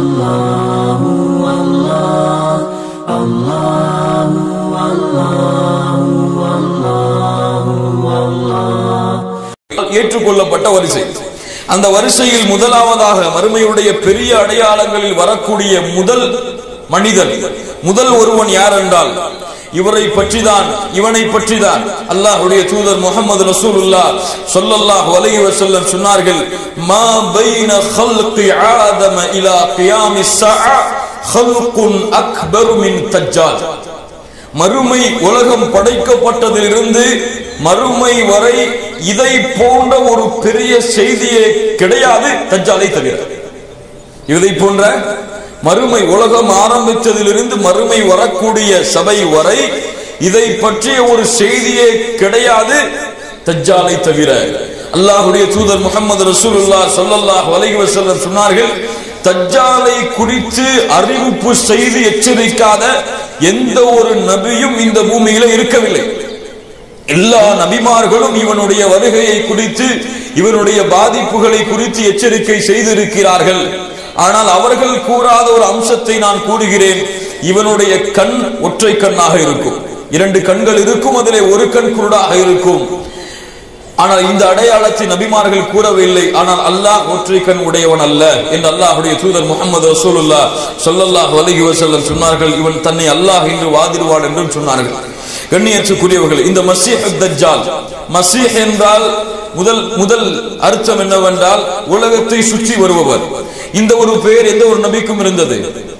ஏற்றுக்கொள்ளப்பட்ட வரிசை அந்த வரிசையில் முதலாவதாக மறுமையுடைய பெரிய அடையாளங்களில் வரக்கூடிய முதல் மனிதன் முதல் ஒருவன் யார் என்றால் இவரை பற்றிதான் இவனை பற்றிதான் அல்லாஹ்வுடைய தூதர் முகமது ரசூலுல்லாஹ் ஸல்லல்லாஹு அலைஹி வஸல்லம் சொன்னார்கள் மா பைன خلق ஆதம இலா கியாமிஸ் ஸஆ خلق அக்பர் மின் தஜ்ஜால் மறுமை உலகம் படைக்கப்பட்டதிலிருந்து மறுமை வரை இதை போன்ற ஒரு பெரிய செய்தியே கிடையாது தஜ்ஜாலை தவிர இதை போன்ற மறுமை உலகம் ஆரம்பித்ததிலிருந்து மறுமை வரக்கூடிய சபை வரை இதை பற்றிய ஒரு செய்தியே கிடையாது தஜ்ஜாலை தவிர அல்லாஹ்வுடைய தூதர் முகமது ரசூலுல்லாஹ் ஸல்லல்லாஹு அலைஹி வஸல்லம் சொன்னார்கள் தஜ்ஜாலை குறித்து அறிவிப்பு செய்து எச்சரிக்காத எந்த ஒரு நபியும் இந்த பூமியில இருக்கவில்லை எல்லா நபிமார்களும் இவனுடைய வருகையை குறித்து இவனுடைய பாதிப்புகளை குறித்து எச்சரிக்கை செய்திருக்கிறார்கள் ஆனால் அவர்கள் கூறாத ஒரு அம்சத்தை நான் கூறுகிறேன் இவனுடைய கண் ஒற்றை கண்ணாக இருக்கும் இரண்டு கண்கள் இருக்கும் அதிலே ஒரு கண் குருடாக இருக்கும் ஆனால் இந்த அடையாளத்தை நபிமார்கள் கூறவில்லை ஆனால் அல்லாஹ் ஒற்றை கண் உடையவன் அல்ல என்று அல்லாஹ்வுடைய தூதர் முகமது ரசூலுல்லாஹ் ஸல்லல்லாஹு அலைஹி வஸல்லம் சொன்னார்கள் இவன் தன்னை அல்லாஹ் என்று வாதிடுவான் என்றும் சொன்னார்கள் கண்ணியத்துக்குரியவர்கள் இந்த மசீஹ் தஜ்ஜால் மசீஹ் என்றால் முதல் முதல் அர்த்தம் என்னவென்றால் உலகத்தை சுற்றி வருபவர் இந்த ஒரு பெயர் எந்த ஒரு நபிக்கும் இருந்தது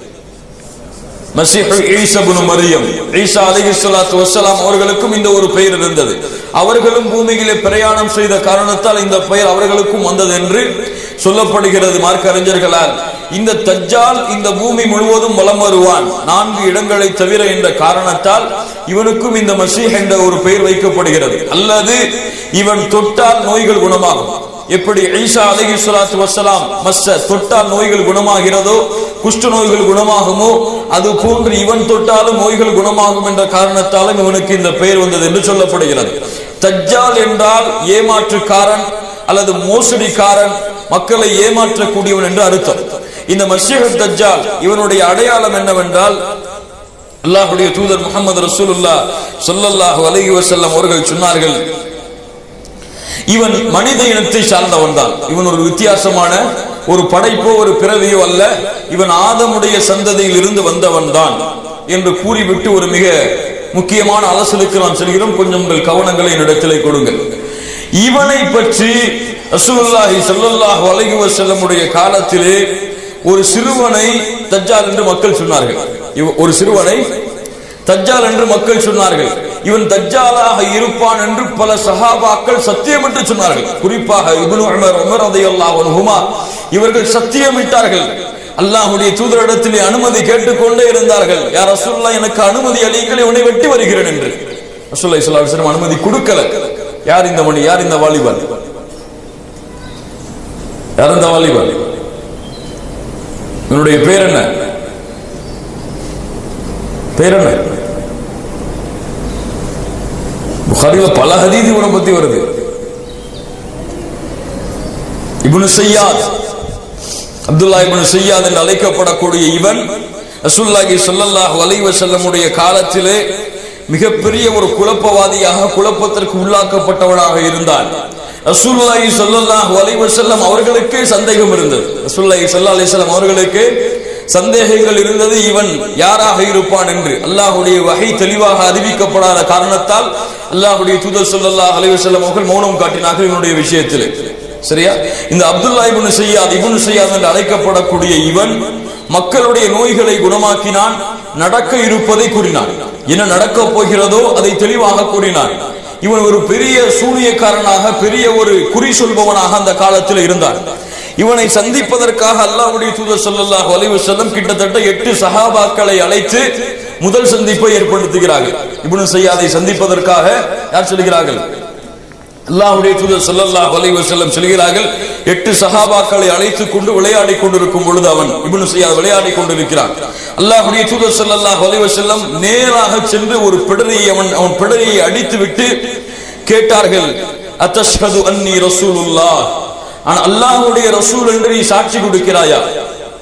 மசீஹு ஈசா இப்னு மரியம் ஈசா அலைஹிஸ்ஸலாத்து வஸ்ஸலாம் அவர்களுக்கும் இந்த ஒரு பெயர் இருந்தது அவர்களும் பூமியிலே பிரயாணம் செய்த காரணத்தால் இந்த பெயர் அவர்களுக்கும் வந்தது என்று சொல்லப்படுகிறது மார்க்க அறிஞர்களால் இந்த தஜ்ஜால் இந்த பூமி முழுவதும் வலம் வருவான் நான்கு இடங்களை தவிர என்ற காரணத்தால் இவனுக்கும் இந்த மசீஹ் என்ற ஒரு பெயர் வைக்கப்படுகிறது அல்லது இவன் தொட்டால் நோய்கள் குணமாகும் எப்படி ஈசா அலைஹி ஸலாத்து வஸ்ஸலாம் மஸ்ஸ தொட்டால் நோய்கள் குணமாகிறதோ குஷ்ட நோய்கள் குணமாகுமோ அது போன்று இவன் தொட்டாலும் நோய்கள் குணமாகும் என்ற காரணத்தாலும் இவனுக்கு இந்த பெயர் வந்தது என்று சொல்லப்படுகிறது தஜ்ஜால் என்றால் ஏமாற்றுக்காரன் அல்லது மோசடிக்காரன் மக்களை ஏமாற்றக்கூடியவன் என்று அர்த்தம் இந்த மசீஹ் தஜ்ஜால் இவனுடைய அடையாளம் என்னவென்றால் அல்லாஹ்வுடைய தூதர் முகமது ரசூலுல்லாஹ் ஸல்லல்லாஹு அலைஹி வஸல்லம் அவர்கள் சொன்னார்கள் இவன் மனித இனத்தை சார்ந்தவன் தான் இவன் ஒரு வித்தியாசமான ஒரு படைப்போ ஒரு பிறவியோ அல்ல இவன் ஆதமுடைய சந்ததியில் இருந்து வந்தவன் தான் என்று கூறிவிட்டு ஒரு மிக முக்கியமான அலசலுக்கு நாம் செல்கிறோம் கொஞ்சம் உங்கள் கவனங்களை என்னிடத்திலே கொடுங்கள் இவனை பற்றி ரசூலுல்லாஹி ஸல்லல்லாஹு அலைஹி வஸல்லமுடைய காலத்திலே ஒரு சிறுவனை தஜ்ஜால் என்று மக்கள் சொன்னார்கள் இவ- ஒரு சிறுவனை தஜ்ஜால் என்று மக்கள் சொன்னார்கள் இவன் தஜ்ஜாலாக இருப்பான் என்று பல சஹாபாக்கள் சத்தியம் என்று சொன்னார்கள் குறிப்பாக இப்னு உமர் உமர் ரலியல்லாஹு அன்ஹுமா இவர்கள் சத்தியமிட்டார்கள் அல்லாஹ்வுடைய தூதரிடத்திலே அனுமதி கேட்டுக்கொண்டே இருந்தார்கள் யார் ரசூலுல்லாஹ் எனக்கு அனுமதி அளியுங்கள் இவனை வெட்டி வருகிறேன் என்று ரசூலுல்லாஹி ஸல்லல்லாஹு அலைஹி வஸல்லம் அனுமதி கொடுக்கல யார் இந்த மணி யார் இந்த வாலிபன் யார் இந்த வாலிபன் இவனுடைய பேர் என்ன பேர் என்ன புகாரில பல ஹதீது இவனை பத்தி வருது இப்னு சையாத் அப்துல்லா இப்னு சையாத் என்று அழைக்கப்படக்கூடிய இவன் ரசூலுல்லாஹி ஸல்லல்லாஹு அலைஹி வஸல்லமுடைய காலத்திலே மிகப்பெரிய ஒரு குழப்பவாதியாக குழப்பத்திற்கு உள்ளாக்கப்பட்டவனாக இருந்தான் ரசூலுல்லாஹி ஸல்லல்லாஹு அலைஹி வஸல்லம் அவர்களுக்கே சந்தேகம் இருந்தது ரசூலுல்லாஹி ஸல்லல்லாஹு அலைஹி வஸல்லம் அவர்களுக்கு சந்தேகங்கள் இருந்தது இவன் யாராக இருப்பான் என்று அல்லாஹ்வுடைய வகை தெளிவாக அறிவிக்கப்படாத காரணத்தால் அல்லாஹ்வுடைய தூதர் ஸல்லல்லாஹு அலைஹி வஸல்லம் அவர்கள் மௌனம் காட்டினார்கள் இவனுடைய விஷயத்திலே சரியா இந்த அப்துல்லா இப்னு சையாத் இப்னு சையாத் என்று அழைக்கப்படக்கூடிய இவன் மக்களுடைய நோய்களை குணமாக்கினான் நடக்க இருப்பதை கூறினான் என்ன நடக்கப் போகிறதோ அதை தெளிவாக கூறினான் இவன் ஒரு பெரிய சூனியக்காரனாக பெரிய ஒரு குறி சொல்பவனாக அந்த காலத்தில் இருந்தான் இவனை சந்திப்பதற்காக அல்லாஹ்வுடைய தூதர் ஸல்லல்லாஹு அலைஹி வஸல்லம் கிட்டத்தட்ட எட்டு சஹாபாக்களை அழைத்து முதல் சந்திப்பை ஏற்படுத்துகிறார்கள் இப்னு சையாதை சந்திப்பதற்காக யார் சொல்கிறார்கள் அல்லாஹ்வுடைய தூதர் ஸல்லல்லாஹு அலைஹி வஸல்லம் சொல்கிறார்கள் எட்டு சஹாபாக்களை அழைத்துக் கொண்டு விளையாடிக் கொண்டிருக்கும் பொழுது அவன் இப்னு சையாத் விளையாடிக் கொண்டிருக்கிறான் அல்லாஹ்வுடைய தூதர் ஸல்லல்லாஹு அலைஹி வஸல்லம் நேராக சென்று ஒரு பிடரியை அவன் அவன் பிடரியை அடித்து விட்டு கேட்டார்கள் அத்தஷ்ஹது அன்னி ரசூலுல்லாஹ் ஆனா அல்லாஹ்வுடைய ரசூல் என்று நீ சாட்சி கொடுக்கிறாயா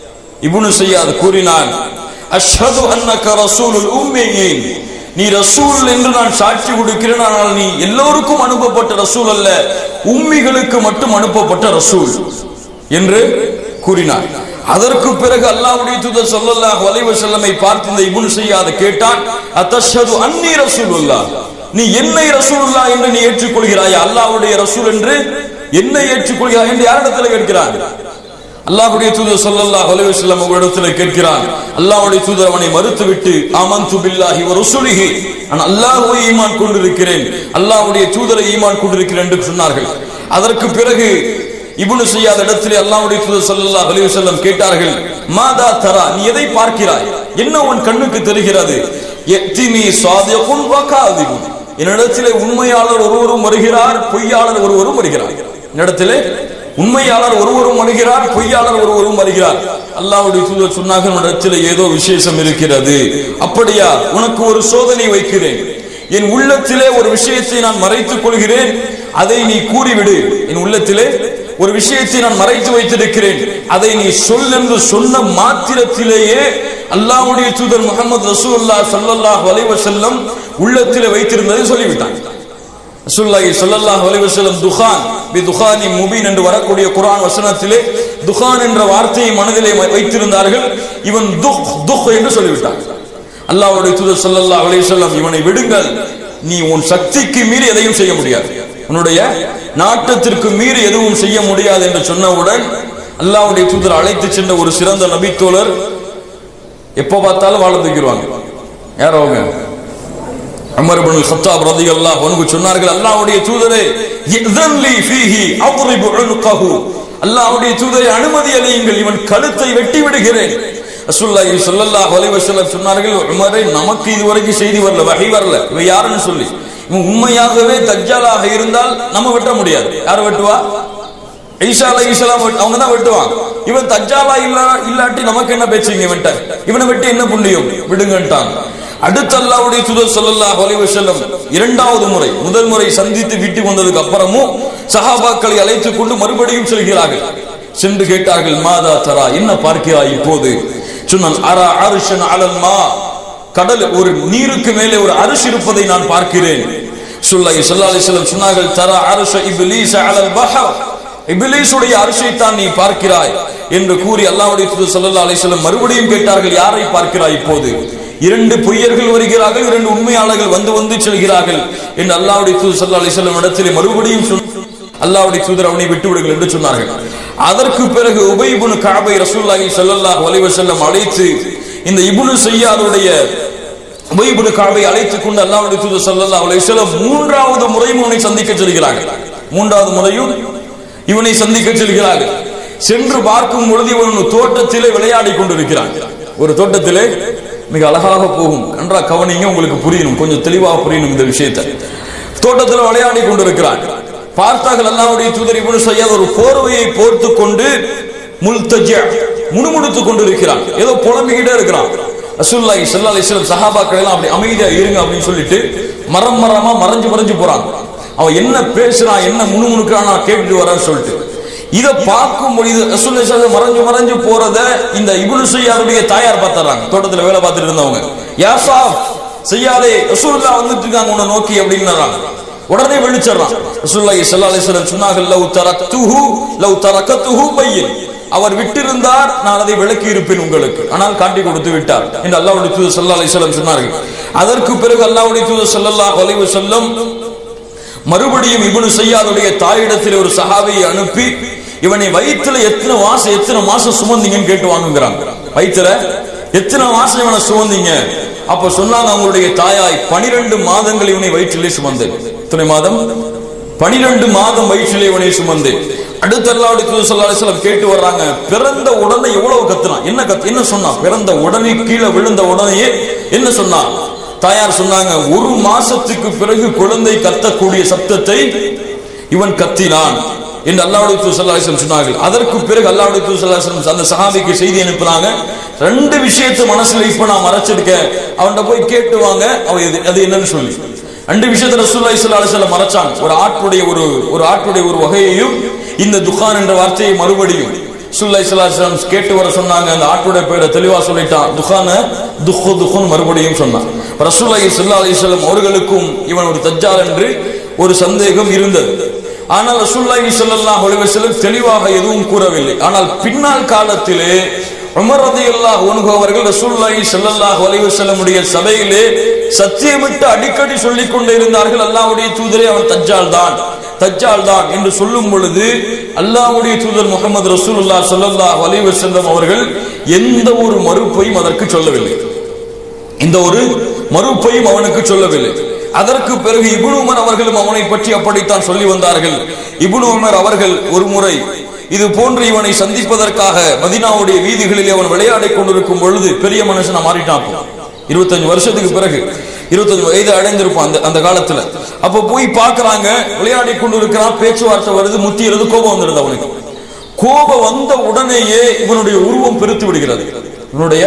இப்னு சையாத் கூறினான் அஷ்ஹது அன்னக ரசூலுல் உம்மீயின் நீ ரசூல் என்று நான் சாட்சி கொடுக்கிறேன் ஆனால் நீ எல்லோருக்கும் அனுப்பப்பட்ட ரசூல் அல்ல உம்மிகளுக்கு மட்டும் அனுப்பப்பட்ட ரசூல் என்று கூறினார் அதற்கு பிறகு அல்லாஹ்வுடைய தூதர் ஸல்லல்லாஹு அலைஹி வஸல்லமை பார்த்து இந்த இப்னு சையாத் கேட்டான் அத்தஷ்ஹது அன்னி ரசூலுல்லாஹ் நீ என்னை ரசூலுல்லாஹ் என்று நீ ஏற்றுக்கொள்கிறாயா அல்லாஹ்வுடைய ரசூல் என்று என்னை ஏற்றுக்கொள்கிறாய் என்று யாரிடத்தில் கேட்கிறான் அல்லாஹ்வுடைய தூதர் ஸல்லல்லாஹு அலைஹி வஸல்லம் அவரிடத்தில் கேட்கிறான் அல்லாஹ்வுடைய தூதர் அவனை மறுத்துவிட்டு ஆமன்து பில்லாஹி வ ரசூலிஹி நான் அல்லாஹ்வை ஈமான் கொண்டிருக்கிறேன் அல்லாஹ்வுடைய தூதரை ஈமான் கொண்டிருக்கிறேன் என்று சொன்னார்கள் அதற்கு பிறகு இப்னு சையாத் இடத்திலே அல்லாஹ்வுடைய தூதர் ஸல்லல்லாஹு அலைஹி வஸல்லம் கேட்டார்கள் மாதா தரா நீ எதை பார்க்கிறாய் என்ன உன் கண்ணுக்கு தெரிகிறது யத்தினி சாதிகுன் வ காதிபுன் என்னிடத்திலே உண்மையாளர் ஒருவரும் வருகிறார் பொய்யாளர் ஒருவரும் வருகிறார் என்னிடத்திலே உண்மையாளர் ஒருவரும் வருகிறார் பொய்யாளர் ஒருவரும் வருகிறார் அல்லாஹ்வுடைய தூதர் சொன்னார்கள் உன்னிடத்தில் ஏதோ விசேஷம் இருக்கிறது அப்படியா உனக்கு ஒரு சோதனை வைக்கிறேன் என் உள்ளத்திலே ஒரு விஷயத்தை நான் மறைத்துக் கொள்கிறேன் அதை நீ கூறிவிடு என் உள்ளத்திலே ஒரு விஷயத்தை நான் மறைத்து வைத்திருக்கிறேன் அதை நீ சொல் என்று சொன்ன மாத்திரத்திலேயே அல்லாஹ்வுடைய தூதர் முகமது ரசூலுல்லாஹ் ஸல்லல்லாஹு அலைஹி வஸல்லம் உள்ளத்திலே வைத்திருந்ததை சொல்லிவிட்டான் ரசூலுல்லாஹி ஸல்லல்லாஹு அலைஹி வஸல்லம் துகான் பி துகானி முபீன் என்று வரக்கூடிய குர்ஆன் வசனத்திலே துகான் என்ற வார்த்தையை மனதிலே வைத்திருந்தார்கள் இவன் துக் துக் என்று சொல்லிவிட்டான் அல்லாஹ்வுடைய தூதர் ஸல்லல்லாஹு அலைஹி வஸல்லம் இவனை விடுங்கள் நீ உன் சக்திக்கு மீறி எதையும் செய்ய முடியாது உன்னுடைய நாட்டத்திற்கு மீறி எதுவும் செய்ய முடியாது என்று சொன்னவுடன் அல்லாஹ்வுடைய தூதர் அழைத்து சென்ற ஒரு சிறந்த நபித்தோழர் எப்ப பார்த்தாலும் வாழ தூக்கிடுவாங்க யார் அவங்க அமர் இப்னு கத்தாப் ரலியல்லாஹு அன்ஹு சொன்னார்கள் அல்லாஹ்வுடைய தூதரே இذن لي فيه اضرب عنقه அல்லாஹ்வுடைய தூதரை அனுமதி அளியுங்கள் இவன் கழுத்தை வெட்டி விடுகிறேன் ரசூலுல்லாஹி ஸல்லல்லாஹு அலைஹி வஸல்லம் சொன்னார்கள் உமரே நமக்கு இதுவரைக்கும் செய்தி வரல வஹி வரல இவன் யாருன்னு சொல்லி இவன் உண்மையாகவே தஜ்ஜாலாக இருந்தால் நம்ம வெட்ட முடியாது யார் வெட்டுவா ஈசா அலைஹிஸ்ஸலாம் அவங்க தான் வெட்டுவாங்க இவன் தஜ்ஜாலா இல்ல இல்லாட்டி நமக்கு என்ன பேச்சுங்க இவன்ட்ட இவனை வெட்டி என்ன புண்ணியம் விடுங்கன்ட்டாங்க அடுத்த அல்லாஹ்வுடைய தூதர் ஸல்லல்லாஹு அலைஹி வஸல்லம் இரண்டாவது முறை முதல் முறை சந்தித்து வீட்டுக்கு வந்ததுக்கு அப்புறமும் சஹாபாக்களை அழைத்துக் கொண்டு மறுபடியும் செல்கிறார்கள் சென்று கேட்டார்கள் மாதா தரா என்ன பார்க்கிறாய் இப்போது சொன்னான் அரா அரிஷன் அலல் மா கடல் ஒரு நீருக்கு மேலே ஒரு அரிசி இருப்பதை நான் பார்க்கிறேன் சுல்லாஹி ஸல்லல்லாஹு அலைஹி வஸல்லம் சொன்னார்கள் தரா அரிஷ இப்லீஸ் அலல் பஹர் இப்லீஸுடைய அரிசை தான் நீ பார்க்கிறாய் என்று கூறி அல்லாஹ்வுடைய தூதர் ஸல்லல்லாஹு அலைஹி வஸல்லம் மறுபடியும் கேட்டார்கள் யாரை பார்க்கிறாய் இப்போது இரண்டு பொய்யர்கள் வருகிறார்கள் இரண்டு உண்மையாளர்கள் வந்து வந்து செல்கிறார்கள் என்று அல்லாஹ்வுடைய தூதர் ஸல்லல்லாஹு அலைஹி வஸல்லம் இடத்திலே மறுபடியும் சொன்ன அல்லாஹ்வுடைய தூதர் அவனை விட்டு விடுங்கள் என்று சொன்னார்கள் அதற்கு பிறகு உபை இப்னு கஅபை ரசூலுல்லாஹி ஸல்லல்லாஹு அலைஹி வஸல்லம் அழைத்து இந்த இப்னு சய்யாருடைய உபை இப்னு கஅபை அழைத்துக் கொண்டு அல்லாஹ்வுடைய தூதர் ஸல்லல்லாஹு அலைஹி வஸல்லம் மூன்றாவது முறையும் அவனை சந்திக்க செல்கிறார்கள் மூன்றாவது முறையும் இவனை சந்திக்க செல்கிறார்கள் சென்று பார்க்கும் பொழுது இவன் ஒரு தோட்டத்திலே விளையாடி கொண்டிருக்கிறான் ஒரு தோட்டத்திலே மிக அழகாக போகும் நன்றா கவனிங்க உங்களுக்கு புரியணும் கொஞ்சம் தெளிவாக புரியணும் இந்த விஷயத்தை தோட்டத்தில் விளையாடி கொண்டிருக்கிறான் பார்த்தார்கள் அல்லாஹ்வுடைய தூதர் இப்னு சய்யத் ஒரு போர்வையை போர்த்து கொண்டு முல்தஜ முணுமுணுத்துக் கொண்டிருக்கிறான் ஏதோ புலம்பிக்கிட்டே இருக்கிறான் ரசூலுல்லாஹி ஸல்லல்லாஹு அலைஹி வஸல்லம் சஹாபாக்கள் எல்லாம் அப்படி அமைதியா இருங்க அப்படின்னு சொல்லிட்டு மரம் மரமா மறைஞ்சு மறைஞ்சு போறாங்க அவன் என்ன பேசுறான் என்ன முணுமுணுக்கிறான் கேட்டுட்டு வரான்னு சொல்லிட்டு இத பார்க்கும் பொழுது ரசூலுல்லாஹி ஸல்லல்லாஹு அலைஹி மறைஞ்சு மறைஞ்சு போறத இந்த இப்னு சய்யாருடைய தாயார் பார்த்துறாங்க தோட்டத்துல வேலை பார்த்துட்டு இருந்தவங்க யா சாப் செய்யாதே ரசூலுல்லாஹ் வந்துட்டு இருக்காங்க உன்னை நோக்கி அப்படின்னுறாங்க உடனே வெளிச்சறான் ரசூலுல்லாஹி ஸல்லல்லாஹு அலைஹி வஸல்லம் சொன்னார்கள் லவ் தரக்துஹு லவ் தரக்கத்துஹு பையின் அவர் விட்டிருந்தார் நான் அதை விளக்கி இருப்பேன் உங்களுக்கு ஆனால் காட்டி கொடுத்து விட்டார் என்று அல்லாஹ்வுடைய தூதர் ஸல்லல்லாஹு அலைஹி வஸல்லம் சொன்னார்கள் அதற்கு பிறகு அல்லாஹ்வுடைய தூதர் ஸல்லல்லாஹு அலைஹி வஸல்லம் மறுபடியும் இப்னு சய்யாதுடைய தாயிடத்தில் ஒரு சஹாபியை அனுப்பி இவனை வயிற்றுல எத்தனை மாசம் எத்தனை மாசம் சுமந்தீங்கன்னு கேட்டு வாங்குகிறாங்க வயிற்றுல எத்தனை மாசம் இவனை சுமந்தீங்க அப்ப சொன்னாங்க அவங்களுடைய தாயாய் பனிரெண்டு மாதங்கள் இவனை வயிற்றிலே சுமந்தேன் எத்தனை மாதம் பனிரெண்டு மாதம் வயிற்றிலே இவனை சுமந்தேன் அடுத்த அல்லாவுடைய தூதர் ஸல்லல்லாஹு அலைஹி வஸல்லம் கேட்டு வர்றாங்க பிறந்த உடனே எவ்வளவு கத்துனான் என்ன கத்து என்ன சொன்னான் பிறந்த உடனே கீழே விழுந்த உடனே என்ன சொன்னான் தாயார் சொன்னாங்க ஒரு மாசத்துக்கு பிறகு குழந்தை கத்தக்கூடிய சத்தத்தை இவன் கத்தினான் என்று அல்லாவுடைய தூதர் ஸல்லல்லாஹு அலைஹி வஸல்லம் சொன்னார்கள் அதற்கு பிறகு அல்லாவுடைய தூதர் ஸல்லல்லாஹு அலைஹி வஸல்லம் அந்த சஹாபிக்கு செய்தி அனுப்புனாங்க ரெண்டு விஷயத்தை மனசுல இப்ப நான் மறைச்சிருக்கேன் அவன்கிட்ட போய் கேட்டு வாங்க அவ இது- அது என்னன்னு சொல்லி ரெண்டு விஷயத்தை ரசூலுல்லாஹி ஸல்லல்லாஹு அலைஹி வஸல்லம் மறைச்சாங்க ஒரு ஆட்டுடைய ஒரு ஒரு ஆட்டுடைய ஒரு வகையையும் இந்த துகான் என்ற வார்த்தையை மறுபடியும் சுல்லா இஸ்லாம் கேட்டு வர சொன்னாங்க அந்த ஆட்டுடைய பேரை தெளிவா சொல்லிட்டான் துஹான துஹு துஹுன் மறுபடியும் சொன்னான் ரசூலை சல்லா அலிஸ்லாம் அவர்களுக்கும் இவன் ஒரு தஜ்ஜால் என்று ஒரு சந்தேகம் இருந்தது ஆனால் ரசூல்லாஹி ஸல்லல்லாஹு அலைஹி வஸல்லம் தெளிவாக எதுவும் கூறவில்லை ஆனால் பின்னால் காலத்திலே உமர் ரலியல்லாஹு அன்ஹு அவர்கள் ரசூலுல்லாஹி ஸல்லல்லாஹு அலைஹி வஸல்லமுடைய சபையிலே சத்தியமிட்டு அடிக்கடி சொல்லிக் கொண்டே இருந்தார்கள் அல்லாஹ்வுடைய தூதரே அவன் தஜ்ஜால் தான் தஜ்ஜால் தான் என்று சொல்லும் பொழுது அல்லாஹ்வுடைய தூதர் முகமது ரசூலுல்லாஹ் ஸல்லல்லாஹு அலைஹி வஸல்லம் அவர்கள் எந்த ஒரு மறுப்பையும் அதற்கு சொல்லவில்லை இந்த ஒரு மறுப்பையும் அவனுக்கு சொல்லவில்லை அதற்கு பிறகு இபுனு உமர் அவர்களும் அவனை பற்றி அப்படித்தான் சொல்லி வந்தார்கள் இபுனு உமர் அவர்கள் ஒரு முறை இது போன்று இவனை சந்திப்பதற்காக மதினாவுடைய வீதிகளில் அவன் விளையாடிக் கொண்டிருக்கும் பொழுது பெரிய மனுஷனா மாறிட்டான் அப்போ. இருபத்தஞ்சு வருஷத்துக்கு பிறகு இருபத்தஞ்சு வயது அடைந்திருப்பான் அந்த அந்த காலத்துல அப்ப போய் பார்க்கறாங்க விளையாடி கொண்டிருக்கிறான் பேச்சுவார்த்தை வருது முத்தியிறது கோபம் வந்துருது அவனுக்கு கோபம் வந்த உடனேயே இவனுடைய உருவம் பெருத்து விடுகிறது இவனுடைய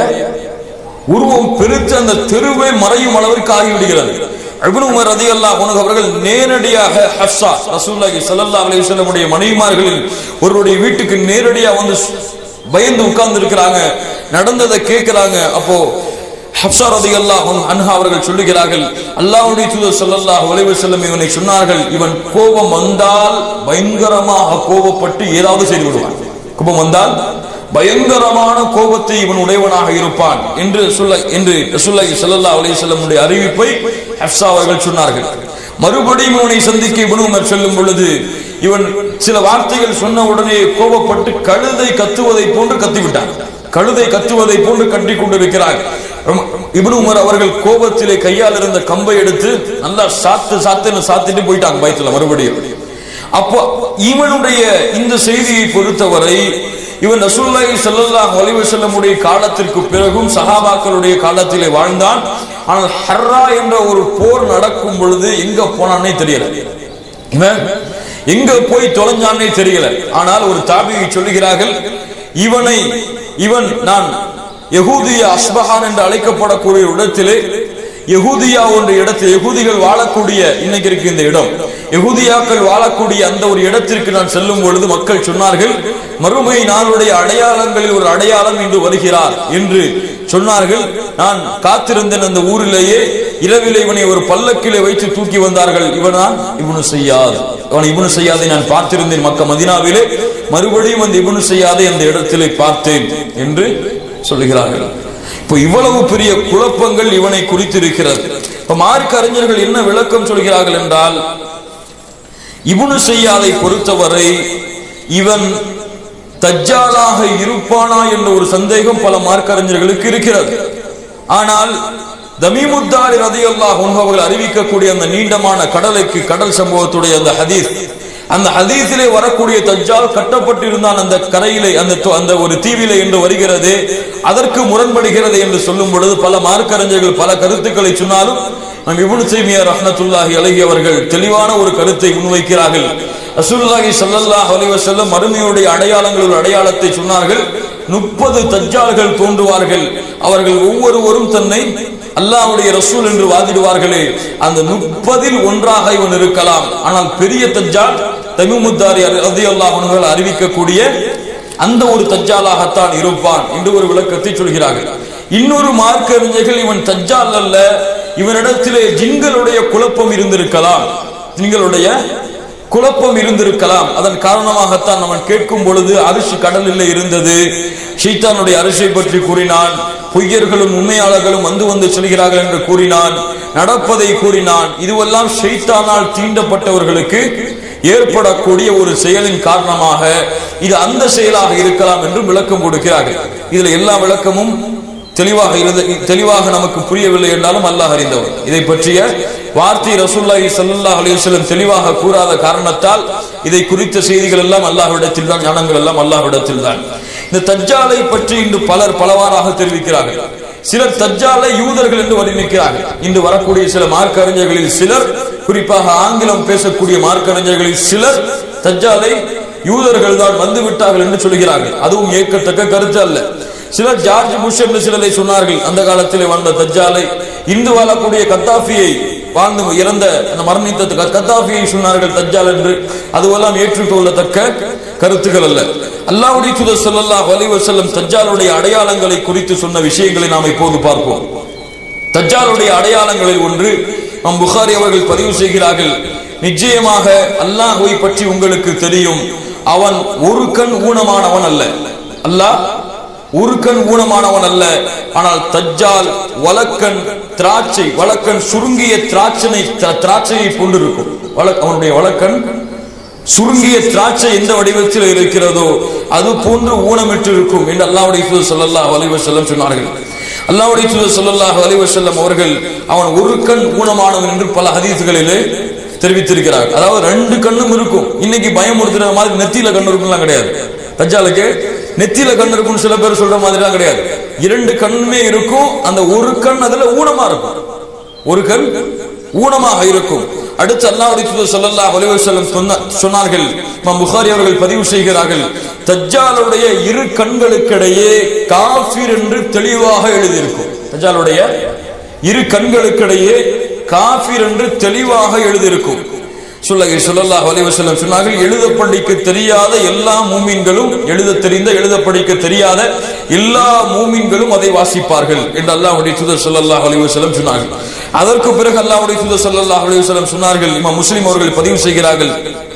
உருவம் பெருத்து அந்த தெருவே மறையும் அளவிற்கு ஆகிவிடுகிறது இப்னு உமர் ரலியல்லாஹு அன்ஹு அவர்கள் நேரடியாக ஹஃப்ஸா ரசூலுல்லாஹி ஸல்லல்லாஹு அலைஹி வஸல்லமுடைய மனைவிமார்களில் ஒருவருடைய வீட்டுக்கு நேரடியா வந்து பயந்து உட்கார்ந்து இருக்கிறாங்க நடந்ததை கேட்கிறாங்க அப்போ ஹப்சா ரலியல்லாஹு அன்ஹா அவர்கள் சொல்லுகிறார்கள் அல்லாஹ்வுடைய தூதர் ஸல்லல்லாஹு அலைஹி வஸல்லம் இவனை சொன்னார்கள் இவன் கோபம் வந்தால் பயங்கரமாக கோபப்பட்டு ஏதாவது செய்து விடுவான் கோபம் வந்தால் பயங்கரமான கோபத்தை இவன் உடையவனாக இருப்பான் என்று சொல்ல என்று ரசூலுல்லாஹி ஸல்லல்லாஹு அலைஹி வஸல்லமுடைய அறிவிப்பை ஹப்சா அவர்கள் சொன்னார்கள் மறுபடியும் இவனை சந்திக்க இப்னு உமர் செல்லும் பொழுது இவன் சில வார்த்தைகள் சொன்ன உடனே கோபப்பட்டு கழுதை கத்துவதை போன்று கத்திவிட்டான் கழுதை கத்துவதை போன்று கட்டிக் கொண்டிருக்கிறார் இப்னு உமர் அவர்கள் கோபத்திலே கையால் இருந்த கம்பை எடுத்து நல்லா சாத்து சாத்துன்னு சாத்திட்டு போயிட்டாங்க பயத்துல மறுபடியும் அப்போ இவனுடைய இந்த செய்தியை பொறுத்தவரை இவன் ரசூலுல்லாஹி ஸல்லல்லாஹு அலைஹி வஸல்லமுடைய காலத்திற்கு பிறகும் சஹாபாக்களுடைய காலத்திலே வாழ்ந்தான் ஆனால் ஹர்ரா என்ற ஒரு போர் நடக்கும் பொழுது எங்க போனானே தெரியல இவன் எங்க போய் தொலைஞ்சானே தெரியல ஆனால் ஒரு தாபியை சொல்லுகிறார்கள் இவனை இவன் நான் யகூதிய அஸ்பஹான் என்று அழைக்கப்படக்கூடிய இடத்திலே யகூதியா என்ற இடத்தில் யகூதிகள் வாழக்கூடிய இன்னைக்கு இருக்கு இந்த இடம் யகூதியாக்கள் வாழக்கூடிய அந்த ஒரு இடத்திற்கு நான் செல்லும் பொழுது மக்கள் சொன்னார்கள் மறுமை நாளுடைய அடையாளங்களில் ஒரு அடையாளம் இன்று வருகிறார் என்று சொன்னார்கள் நான் காத்திருந்தேன் அந்த ஊரிலேயே இரவிலே இவனை ஒரு பல்லக்கிலே வைத்து தூக்கி வந்தார்கள் இவனான் இவனு செய்யாது அவன் இவனு செய்யாதை நான் பார்த்திருந்தேன் மக்க மதினாவிலே மறுபடியும் அந்த இவனு செய்யாதை அந்த இடத்திலே பார்த்தேன் என்று சொல்லுகிறார்கள் இப்போ இவ்வளவு பெரிய குழப்பங்கள் இவனை குறித்து இருக்கிறது இப்ப மார்க்க அறிஞர்கள் என்ன விளக்கம் சொல்கிறார்கள் என்றால் இவனு செய்யாதை பொறுத்தவரை இவன் தஜ்ஜாலாக இருப்பானா என்ற ஒரு சந்தேகம் பல மார்க்க அறிஞர்களுக்கு இருக்கிறது ஆனால் தமிமுத்தாரி ரதியல்லாஹ் அவர்கள் அறிவிக்கக்கூடிய அந்த நீண்டமான கடலைக்கு கடல் சம்பவத்துடைய அந்த ஹதீஸ் அந்த ஹதீஸிலே வரக்கூடிய தஜ்ஜால் கட்டப்பட்டிருந்தான் அந்த கரையிலே அந்த தொ- அந்த ஒரு தீவிலே என்று வருகிறது அதற்கு முரண்படுகிறது என்று சொல்லும் பொழுது பல மார்க்கறிஞர்கள் பல கருத்துக்களை சொன்னாலும் நம் இப்னு தய்மியா ரஹ்மத்துல்லாஹி அலைஹி அவர்கள் தெளிவான ஒரு கருத்தை முன்வைக்கிறார்கள் ரசூலுல்லாஹி ஸல்லல்லாஹு அலைஹி வஸல்லம் மறுமையுடைய அடையாளங்கள் ஒரு அடையாளத்தை சொன்னார்கள் முப்பது தஜ்ஜால்கள் தோன்றுவார்கள் அவர்கள் ஒவ்வொருவரும் தன்னை அல்லாஹ்வுடைய ரசூல் என்று வாதிடுவார்களே அந்த முப்பதில் ஒன்றாக இவன் இருக்கலாம் ஆனால் பெரிய தஜ்ஜால் தமிமுத்தாரி ரதியல்லாஹு அன்ஹு அறிவிக்கக்கூடிய அந்த ஒரு தஜ்ஜாலாகத்தான் இருப்பான் என்று ஒரு விளக்கத்தை சொல்கிறார்கள் இன்னொரு மார்க்க அறிஞர்கள் இவன் தஜ்ஜால் அல்ல இவனிடத்திலே ஜின்களுடைய குழப்பம் இருந்திருக்கலாம் ஜின்களுடைய குழப்பம் இருந்திருக்கலாம் அதன் காரணமாகத்தான் அவன் கேட்கும் பொழுது அரிசி கடலில் இருந்தது ஷைத்தானுடைய அரிசை பற்றி கூறினான் பொய்யர்களும் உண்மையாளர்களும் வந்து வந்து செல்கிறார்கள் என்று கூறினான் நடப்பதை கூறினான் இதுவெல்லாம் ஷைத்தானால் தீண்டப்பட்டவர்களுக்கு ஏற்படக்கூடிய ஒரு செயலின் காரணமாக இது அந்த செயலாக இருக்கலாம் என்று விளக்கம் கொடுக்கிறார்கள் இதுல எல்லா விளக்கமும் தெளிவாக இருந்த தெளிவாக நமக்கு புரியவில்லை என்றாலும் அல்லாஹ் அறிந்தவர் இதை பற்றிய வார்த்தை ரசூல்லாஹி ஸல்லல்லாஹு அலைஹி வஸல்லம் தெளிவாக கூறாத காரணத்தால் இதை குறித்த செய்திகள் எல்லாம் அல்லாஹ்விடத்தில் தான் ஞானங்கள் எல்லாம் அல்லாஹ்விடத்தில் தான் இந்த தஜ்ஜாலை பற்றி இன்று பலர் பலவாறாக தெரிவிக்கிறார்கள் சிலர் தஜ்ஜாலை யூதர்கள் என்று வர்ணிக்கிறார்கள் இன்று வரக்கூடிய சில மார்க்க அறிஞர்களில் சிலர் குறிப்பாக ஆங்கிலம் பேசக்கூடிய மார்க்க அறிஞர்களில் சிலர் தஜ்ஜாலை யூதர்கள் தான் வந்து விட்டார்கள் என்று சொல்கிறார்கள் அதுவும் ஏற்கத்தக்க கருத்து அல்ல சிலர் ஜார்ஜ் புஷ் என்று சிலரை சொன்னார்கள் அந்த காலத்திலே வாழ்ந்த தஜ்ஜாலை இந்து வாழக்கூடிய கத்தாஃபியை வாழ்ந்து இறந்த அந்த மரணித்த கத்தாஃபியை சொன்னார்கள் தஜ்ஜால் என்று அதுவெல்லாம் ஏற்றுக்கொள்ளத்தக்க கருத்துக்கள் அல்ல அல்லாஹ்வுடைய தூதர் ஸல்லல்லாஹு அலைஹி வஸல்லம் தஜ்ஜாலுடைய அடையாளங்களை குறித்து சொன்ன விஷயங்களை நாம் இப்போது பார்ப்போம் தஜ்ஜாலுடைய அடையாளங்களில் ஒன்று நம் புகாரி அவர்கள் பதிவு செய்கிறார்கள் நிச்சயமாக அல்லாஹ்வை பற்றி உங்களுக்கு தெரியும் அவன் ஒரு கண் ஊனமானவன் அல்ல அல்லாஹ் ஒரு கண் ஊனமானவன் அல்ல ஆனால் தஜ்ஜால் வலக்கண் திராட்சை வலக்கண் சுருங்கிய திராட்சனை திரா- திராட்சையை கொண்டிருக்கும் வல- அவனுடைய வலக்கண் சுருங்கிய திராட்சை எந்த வடிவத்தில் இருக்கிறதோ அது போன்று ஊனமிட்டு இருக்கும் என்று அல்லாஹ்வுடைய தூதர் ஸல்லல்லாஹு அலைஹி வஸல்லம் சொன்னார்கள் அல்லாஹ்வுடைய தூதர் ஸல்லல்லாஹு அலைஹி வஸல்லம் அவர்கள் அவன் ஒரு கண் ஊனமானவன் என்று பல ஹதீஸ்களிலே தெரிவித்திருக்கிறார் அதாவது ரெண்டு கண்ணும் இருக்கும் இன்னைக்கு பயமுறுத்துற மாதிரி நெத்தியில கண் இருக்கும்லாம் கிடையாது தஜ்ஜாலுக்கு நெத்தியில கண் இருக்கும் சில பேர் சொல்ற மாதிரிலாம் கிடையாது இரண்டு கண்ணுமே இருக்கும் அந்த ஒரு கண் அதுல ஊனமா இருக்கும் ஒரு கண் ஊனமாக இருக்கும் அடுத்து அல்லாஹ்வுடைய தூதர் ஸல்லல்லாஹு அலைஹி வஸல்லம் சொன்ன- சொன்னார்கள் இமாம் புகாரி அவர்கள் பதிவு செய்கிறார்கள் தஜ்ஜாலுடைய இரு கண்களுக்கிடையே காஃபிர் என்று தெளிவாக எழுதியிருக்கும் தஜ்ஜாலுடைய இரு கண்களுக்கிடையே காஃபிர் என்று தெளிவாக எழுதியிருக்கும் சொல்லகை சொல்லல்லாஹு அலைஹி வஸல்லம் சொன்னார்கள் எழுத படிக்க தெரியாத எல்லா மூமின்களும் எழுத தெரிந்த எழுத படிக்க தெரியாத எல்லா மூமின்களும் அதை வாசிப்பார்கள் என்று அல்லாஹ்வுடைய தூதர் ஸல்லல்லாஹு அலைஹி வஸல்லம் சொன்னார்கள் அதற்கு பிறகு அல்லாஹ்வுடைய தூதர் ஸல்லல்லாஹு அலைஹி வஸல்லம் சொன்னார்கள் இமாம் முஸ்லிம் அவர்கள் பதிவு செய்கிறார்கள்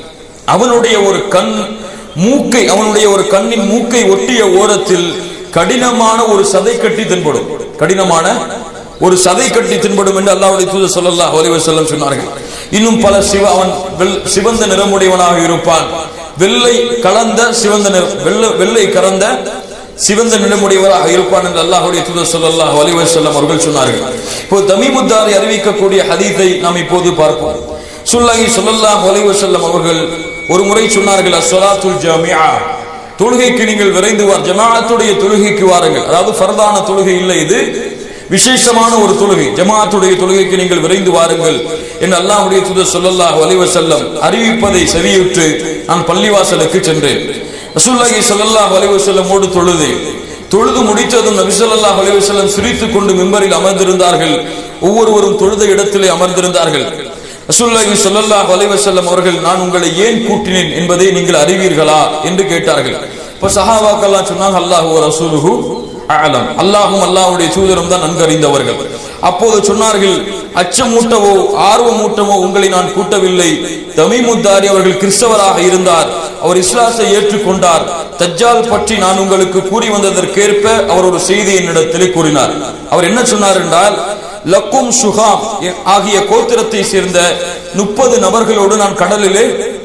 அவனுடைய ஒரு கண் மூக்கை அவனுடைய ஒரு கண்ணின் மூக்கை ஒட்டிய ஓரத்தில் கடினமான ஒரு சதை கட்டி தென்படும் கடினமான ஒரு சதை கட்டி தென்படும் என்று அல்லாஹ்வுடைய தூதர் ஸல்லல்லாஹு அலைஹி வஸல்லம் சொன்னார்கள் இன்னும் பல சிவ அவன் வெள்- சிவந்த நிறமுடையவனாக இருப்பான் வெள்ளை கலந்த சிவந்த நிறம் வெள்ளை வெள்ளை கலந்த சிவந்த நிறமுடையவராக இருப்பான் என்று அல்லாஹ்வுடைய தூதர் ஸல்லல்லாஹு அலைஹி வஸல்லம் அவர்கள் சொன்னார்கள் இப்போ தமீமுத்தாரி அறிவிக்கக்கூடிய ஹதீஸை நாம் இப்போது பார்ப்போம் சுல்லகி ஸல்லல்லாஹு அலைஹி வஸல்லம் அவர்கள் ஒரு முறை சொன்னார்கள் அஸ்ஸலாத்துல் ஜாமிஆ தொழுகைக்கு நீங்கள் விரைந்து வார் ஜமாஅத்துடைய தொழுகைக்கு வாருங்கள் அதாவது ஃபர்தான தொழுகை இல்லை இது விசேஷமான ஒரு தொழுகை ஜமாஅத்துடைய தொழுகைக்கு நீங்கள் விரைந்து வாருங்கள் என்று அல்லாஹ்வுடைய தூதர் ஸல்லல்லாஹு அலைஹி வஸல்லம் அறிவிப்பதை செவியுற்று நான் பள்ளிவாசலுக்கு சென்றேன் ரசூலுல்லாஹி ஸல்லல்லாஹு அலைஹி வஸல்லமோடு தொழுதேன் தொழுது முடித்ததும் நபி ஸல்லல்லாஹு அலைஹி வஸல்லம் சிரித்துக் கொண்டு மிம்பரில் அமர்ந்திருந்தார்கள் ஒவ்வொருவரும் தொழுத இடத்திலே அமர்ந்திருந்தார்கள் ரசூலுல்லாஹி ஸல்லல்லாஹு அலைஹி வஸல்லம் அவர்கள் நான் உங்களை ஏன் கூட்டினேன் என்பதை நீங்கள் அறிவீர்களா என்று கேட்டார்கள் இப்ப சஹாபாக்கெல்லாம் சொன்னாங்க அல்லாஹு வ ரசூலுஹு அலம் அல்லாஹும் அல்லாஹ்வுடைய தூதரும் தான் நன்கு அறிந்தவர்கள் அப்போது சொன்னார்கள் அச்சமூட்டவோ ஆர்வமூட்டவோ உங்களை நான் கூட்டவில்லை தமிமுத்தாரி அவர்கள் கிறிஸ்தவராக இருந்தார் அவர் இஸ்லாத்தை ஏற்றுக்கொண்டார் தஜ்ஜால் பற்றி நான் உங்களுக்கு கூறி வந்ததற்கேற்ப அவர் ஒரு செய்தி என்னிடத்திலே கூறினார் அவர் என்ன சொன்னார் என்றால் லக்கும் சுகாம் ஆகிய கோத்திரத்தை சேர்ந்த முப்பது நபர்களோடு நான் கடலிலே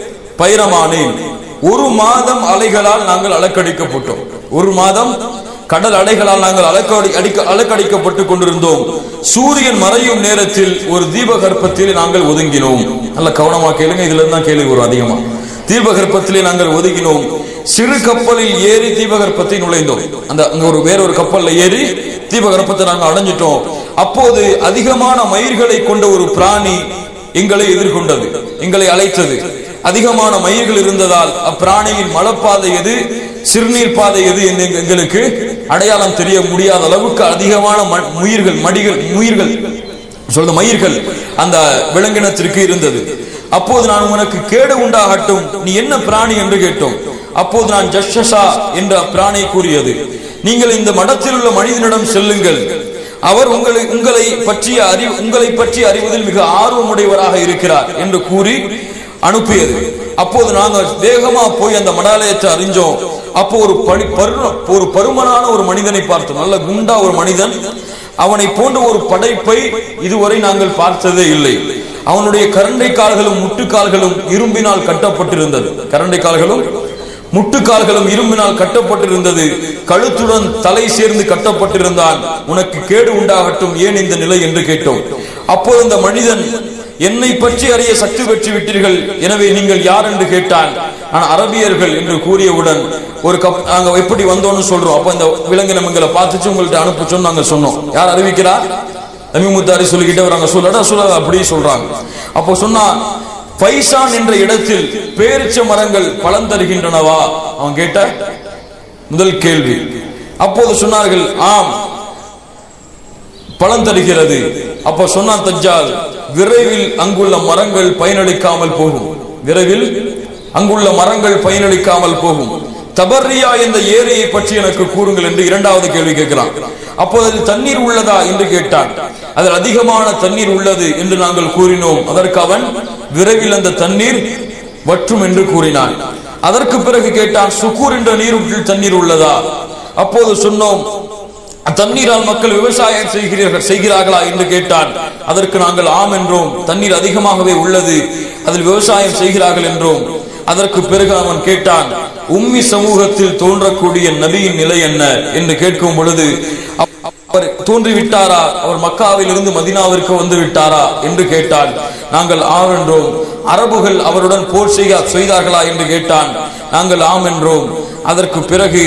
பயணமானேன் ஒரு மாதம் அலைகளால் நாங்கள் அலக்கடிக்கப்பட்டோம் ஒரு மாதம் கடல் அலைகளால் நாங்கள் அலக்கடி அடிக்க அலக்கடிக்கப்பட்டு கொண்டிருந்தோம் சூரியன் மறையும் நேரத்தில் ஒரு தீபகற்பத்தில் நாங்கள் ஒதுங்கினோம் நல்ல கவனமா கேளுங்க இதுல இருந்து தான் கேள்வி வரும் அதிகமா தீபகற்பத்திலே நாங்கள் ஒதுங்கினோம் சிறு கப்பலில் ஏறி தீபகற்பத்தை நுழைந்தோம் அந்த அங்க ஒரு வேற ஒரு கப்பல்ல ஏறி தீபகற்பத்தை நாங்கள் அடைஞ்சிட்டோம் அப்போது அதிகமான மயிர்களை கொண்ட ஒரு பிராணி எங்களை எதிர்கொண்டது எங்களை அழைத்தது அதிகமான மயிர்கள் இருந்ததால் அப்பிராணியின் மலப்பாதை எது சிறுநீர் பாதை எது என்று எங்களுக்கு அடையாளம் தெரிய முடியாத அளவுக்கு அதிகமான ம- முயிர்கள் மடிகள் முயிர்கள் சொல்ற மயிர்கள் அந்த விலங்கினத்திற்கு இருந்தது அப்போது நான் உனக்கு கேடு உண்டாகட்டும் நீ என்ன பிராணி என்று கேட்டோம் அப்போது நான் ஜஷஷா என்ற பிராணி கூறியது நீங்கள் இந்த மடத்தில் உள்ள மனிதனிடம் செல்லுங்கள் அவர் உங்களை உங்களை பற்றிய அறிவு உங்களை பற்றி அறிவதில் மிக ஆர்வமுடையவராக இருக்கிறார் என்று கூறி அனுப்பியது அப்போது நாங்கள் வேகமா போய் அந்த மடாலயத்தை அறிஞ்சோம் அப்போ ஒரு படி பரு ஒரு பருமனான ஒரு மனிதனை பார்த்தோம் நல்ல குண்டா ஒரு மனிதன் அவனை போன்ற ஒரு படைப்பை இதுவரை நாங்கள் பார்த்ததே இல்லை அவனுடைய கரண்டை கால்களும் முட்டுக்கால்களும் இரும்பினால் கட்டப்பட்டிருந்தது கரண்டை கால்களும் முட்டுக்கால்களும் இரும்பினால் கட்டப்பட்டிருந்தது கழுத்துடன் தலை சேர்ந்து கட்டப்பட்டிருந்தான் உனக்கு கேடு உண்டாகட்டும் ஏன் இந்த நிலை என்று கேட்டோம் அப்போது இந்த மனிதன் என்னை பற்றி அறிய சக்தி பெற்று விட்டீர்கள் எனவே நீங்கள் யார் என்று கேட்டான் நான் அரபியர்கள் என்று கூறியவுடன் ஒரு கப் நாங்க எப்படி வந்தோம்னு சொல்றோம் அப்ப இந்த விலங்கினம் எங்களை பார்த்துச்சு உங்கள்ட்ட அனுப்ப சொன்னு நாங்க சொன்னோம் யார் அறிவிக்கிறா தமிமுத்தாரி சொல்லிக்கிட்டே வராங்க சொல்லடா சொல்ல அப்படியே சொல்றாங்க அப்போ சொன்னா பைசான் என்ற இடத்தில் பேரிச்ச மரங்கள் பலன் தருகின்றனவா அவன் கேட்ட முதல் கேள்வி அப்போது சொன்னார்கள் ஆம் பலன் தருகிறது அப்ப சொன்னான் தஜ்ஜால் விரைவில் அங்குள்ள மரங்கள் பயனளிக்காமல் போகும் விரைவில் அங்குள்ள மரங்கள் பயனளிக்காமல் போகும் தபர்ரியா என்ற ஏரியை பற்றி எனக்கு கூறுங்கள் என்று இரண்டாவது கேள்வி கேட்கிறான் அப்போது அதில் தண்ணீர் உள்ளதா என்று கேட்டான் அதில் அதிகமான தண்ணீர் உள்ளது என்று நாங்கள் கூறினோம் அதற்கு அவன் விரைவில் அந்த தண்ணீர் வற்றும் என்று கூறினான் அதற்கு பிறகு கேட்டான் சுக்கூர் என்ற நீரூற்றில் தண்ணீர் உள்ளதா அப்போது சொன்னோம் தண்ணீரால் மக்கள் விவசாயம் செய்கிறீர்கள் செய்கிறார்களா என்று கேட்டான் அதற்கு நாங்கள் ஆம் என்றோம் தண்ணீர் அதிகமாகவே உள்ளது அதில் விவசாயம் செய்கிறார்கள் என்றோம் அதற்கு பிறகு அவன் கேட்டான் உம்மி சமூகத்தில் தோன்றக்கூடிய நபியின் நிலை என்ன என்று கேட்கும் பொழுது அவர் தோன்றிவிட்டாரா அவர் மக்காவில் இருந்து மதினாவிற்கு வந்து விட்டாரா என்று கேட்டான் நாங்கள் ஆம் என்றோம் அரபுகள் அவருடன் போர் செய்ய செய்தார்களா என்று கேட்டான் நாங்கள் ஆம் என்றோம் அதற்கு பிறகு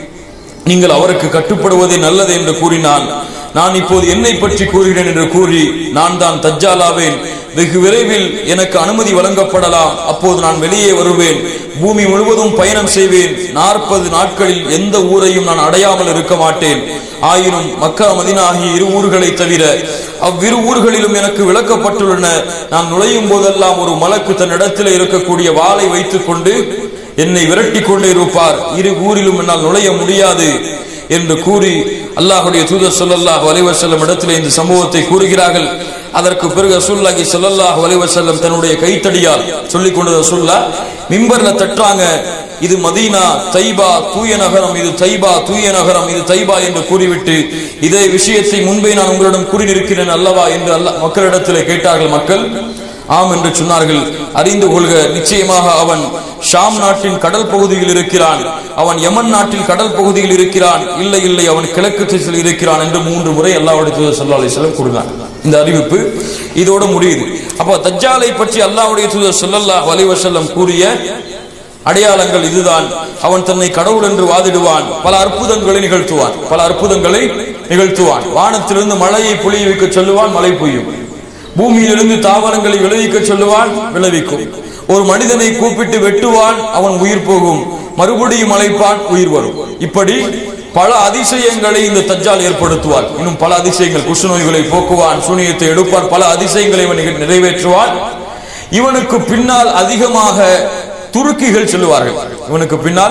நீங்கள் அவருக்கு கட்டுப்படுவதே நல்லது என்று கூறினான் நான் இப்போது என்னை பற்றி கூறுகிறேன் என்று கூறி நான் தான் தஜ்ஜாலாவேன் வெகு விரைவில் எனக்கு அனுமதி வழங்கப்படலாம் அப்போது நான் வெளியே வருவேன் பூமி முழுவதும் பயணம் செய்வேன் நாற்பது நாட்களில் எந்த ஊரையும் நான் அடையாமல் இருக்க மாட்டேன் ஆயினும் மக்கா மதினா ஆகிய இரு ஊர்களை தவிர அவ்விரு ஊர்களிலும் எனக்கு விளக்கப்பட்டுள்ளன நான் நுழையும் போதெல்லாம் ஒரு மலக்கு தன்னிடத்தில் இருக்கக்கூடிய வாளை வைத்துக் கொண்டு என்னை விரட்டி கொண்டே இருப்பார் இரு ஊரிலும் என்னால் நுழைய முடியாது என்று கூறி அல்லாஹுடைய தூதர் சொல்லல்லாஹ் வலைவசல்லம் இடத்திலே இந்த சம்பவத்தை கூறுகிறார்கள் அதற்கு பிறகு ரசூல்லாஹி ஸல்லல்லாஹு அலைஹி வஸல்லம் தன்னுடைய கைத்தடியால் சொல்லிக் கொண்டு ரசூல்லா மிம்பர்ல தட்டுறாங்க இது மதீனா தைபா தூய நகரம் இது தைபா தூய நகரம் இது தைபா என்று கூறிவிட்டு இதே விஷயத்தை முன்பே நான் உங்களிடம் கூறியிருக்கிறேன் அல்லவா என்று அல்லாஹ் மக்களிடத்திலே கேட்டார்கள் மக்கள் ஆம் என்று சொன்னார்கள் அறிந்து கொள்க நிச்சயமாக அவன் ஷாம் நாட்டின் கடல் பகுதியில் இருக்கிறான் அவன் யமன் நாட்டில் கடல் பகுதியில் இருக்கிறான் இல்லை இல்லை அவன் கிழக்கு திசையில் இருக்கிறான் என்று மூன்று முறை அல்லாஹ்வுடைய தூதர் ஸல்லல்லாஹு அலைஹி வஸல்லம் கூறினார் இந்த அறிவிப்பு இதோட முடியுது அப்ப தஜ்ஜாலை பற்றி அல்லாஹ்வுடைய தூதர் ஸல்லல்லாஹு அலைஹி வஸல்லம் கூறிய அடையாளங்கள் இதுதான் அவன் தன்னை கடவுள் என்று வாதிடுவான் பல அற்புதங்களை நிகழ்த்துவான் பல அற்புதங்களை நிகழ்த்துவான் வானத்திலிருந்து மழையை பொழிய வைக்க சொல்லுவான் மழை பொய்யும் பூமியிலிருந்து தாவரங்களை விளைவிக்க சொல்லுவான் விளைவிக்கும் ஒரு மனிதனை கூப்பிட்டு வெட்டுவான் அவன் உயிர் போகும் மறுபடியும் அழைப்பான் உயிர் வரும் இப்படி பல அதிசயங்களை இந்த தஜ்ஜால் ஏற்படுத்துவான் இன்னும் பல அதிசயங்கள் குஷ்ண நோய்களை போக்குவான் சூனியத்தை எடுப்பான் பல அதிசயங்களை இவன் நிக- நிறைவேற்றுவான் இவனுக்கு பின்னால் அதிகமாக துருக்கிகள் சொல்லுவார்கள் இவனுக்கு பின்னால்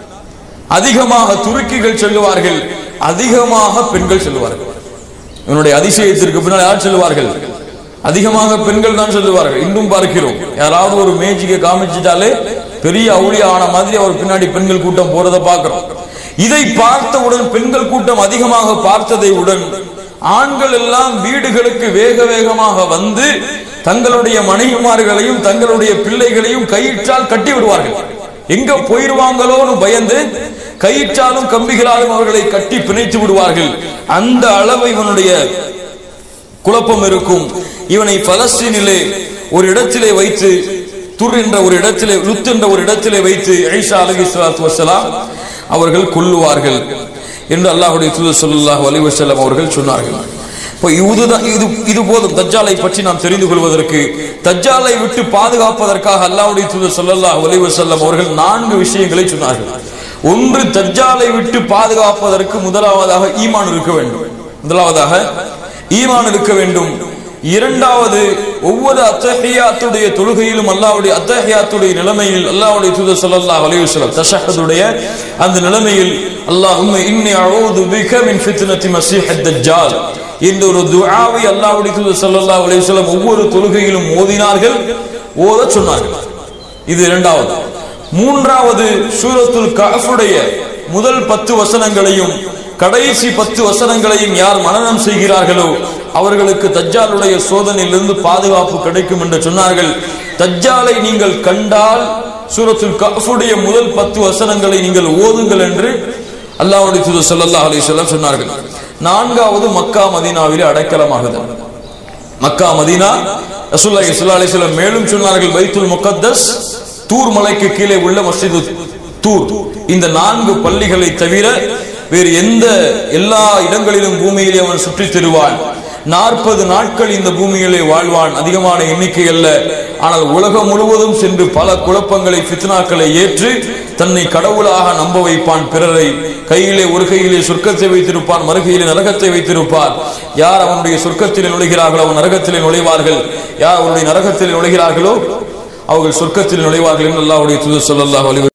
அதிகமாக துருக்கிகள் சொல்லுவார்கள் அதிகமாக பெண்கள் சொல்லுவார்கள் இவனுடைய அதிசயத்திற்கு பின்னால் யார் சொல்லுவார்கள் அதிகமாக பெண்கள் தான் சொல்லுவார்கள் இன்னும் பார்க்கிறோம் யாராவது ஒரு மேஜிக்கை காமிச்சிட்டாலே பெரிய அவுளியா ஆன மாதிரி அவர் பின்னாடி பெண்கள் கூட்டம் போறதை பார்க்கிறோம் இதை பார்த்தவுடன் பெண்கள் கூட்டம் அதிகமாக பார்த்ததை உடன் ஆண்கள் எல்லாம் வீடுகளுக்கு வேக வேகமாக வந்து தங்களுடைய மனைவிமார்களையும் தங்களுடைய பிள்ளைகளையும் கயிற்றால் கட்டி விடுவார்கள் எங்க போயிருவாங்களோன்னு பயந்து கயிற்றாலும் கம்பிகளாலும் அவர்களை கட்டி பிணைத்து விடுவார்கள் அந்த அளவு இவனுடைய குழப்பம் இருக்கும் இவனை பலஸ்தீனிலே ஒரு இடத்திலே வைத்து துர் என்ற ஒரு இடத்திலே லுத் என்ற ஒரு இடத்திலே வைத்து ஐஷா அலகி சலாத்து வசலாம் அவர்கள் கொல்லுவார்கள் என்று அல்லாஹுடைய தூதர் ஸல்லல்லாஹு அலைஹி வஸல்லம் அவர்கள் சொன்னார்கள் இப்போ இதுதான் இது இது போதும் தஜ்ஜாலை பற்றி நாம் தெரிந்து கொள்வதற்கு தஜ்ஜாலை விட்டு பாதுகாப்பதற்காக அல்லாஹ்வுடைய தூதர் ஸல்லல்லாஹு அலைஹி வஸல்லம் அவர்கள் நான்கு விஷயங்களை சொன்னார்கள் ஒன்று தஜ்ஜாலை விட்டு பாதுகாப்பதற்கு முதலாவதாக ஈமான் இருக்க வேண்டும் முதலாவதாக ஈமான் இருக்க வேண்டும் இரண்டாவது ஒவ்வொரு அத்தஹியாத்துடைய தொழுகையிலும் அல்லாஹ்வுடைய அத்தஹியாத்துடைய நிலைமையில் அல்லாஹ்வுடைய தூதர் ஸல்லல்லாஹு அலைஹி வஸல்லம் தஷஹதுடைய அந்த நிலைமையில் அல்லாஹும்ம இன்னி அஊது பிக மின் ஃபித்னதி மஸீஹ் தஜ்ஜால் என்ற ஒரு துஆவை அல்லாஹ்வுடைய தூதர் ஸல்லல்லாஹு அலைஹி வஸல்லம் ஒவ்வொரு தொழுகையிலும் ஓதினார்கள் ஓத சொன்னார்கள் இது இரண்டாவது மூன்றாவது சூரத்துல் கஹ்ஃபுடைய முதல் பத்து வசனங்களையும் கடைசி பத்து வசனங்களையும் யார் மனனம் செய்கிறார்களோ அவர்களுக்கு தஜ்ஜாலுடைய சோதனையிலிருந்து பாதுகாப்பு கிடைக்கும் என்று சொன்னார்கள் தஜ்ஜாலை நீங்கள் கண்டால் சூரத்துல் கஹ்ஃபுடைய முதல் பத்து வசனங்களை நீங்கள் ஓதுங்கள் என்று அல்லாஹ்வுடைய தூதர் ஸல்லல்லாஹு அலைஹி வஸல்லம் சொன்னார்கள் நான்காவது மக்கா மதீனாவிலே அடைக்கலமாகுதல் மக்கா மதீனா ரசூலுல்லாஹி ஸல்லல்லாஹு அலைஹி வஸல்லம் மேலும் சொன்னார்கள் பைத்துல் முகத்தஸ் தூர் மலைக்கு கீழே உள்ள மஸ்ஜிது தூர் இந்த நான்கு பள்ளிகளை தவிர வேறு எந்த எல்லா இடங்களிலும் பூமியிலே அவன் சுற்றித் திருவான் நாற்பது நாட்கள் இந்த பூமியிலே வாழ்வான் அதிகமான எண்ணிக்கை அல்ல ஆனால் உலகம் முழுவதும் சென்று பல குழப்பங்களை ஃபித்னாக்களை ஏற்று தன்னை கடவுளாக நம்ப வைப்பான் பிறரை கையிலே ஒரு கையிலே சொர்க்கத்தை வைத்திருப்பான் மறுகையிலே நரகத்தை வைத்திருப்பார் யார் அவனுடைய சொர்க்கத்திலே நுழைகிறார்களோ அவன் நரகத்திலே நுழைவார்கள் யார் அவனுடைய நரகத்திலே நுழைகிறார்களோ அவர்கள் சொர்க்கத்தில் நுழைவார்கள் என்று அல்லாஹ்வுடைய தூதர் ஸல்லல்லாஹு அலைஹி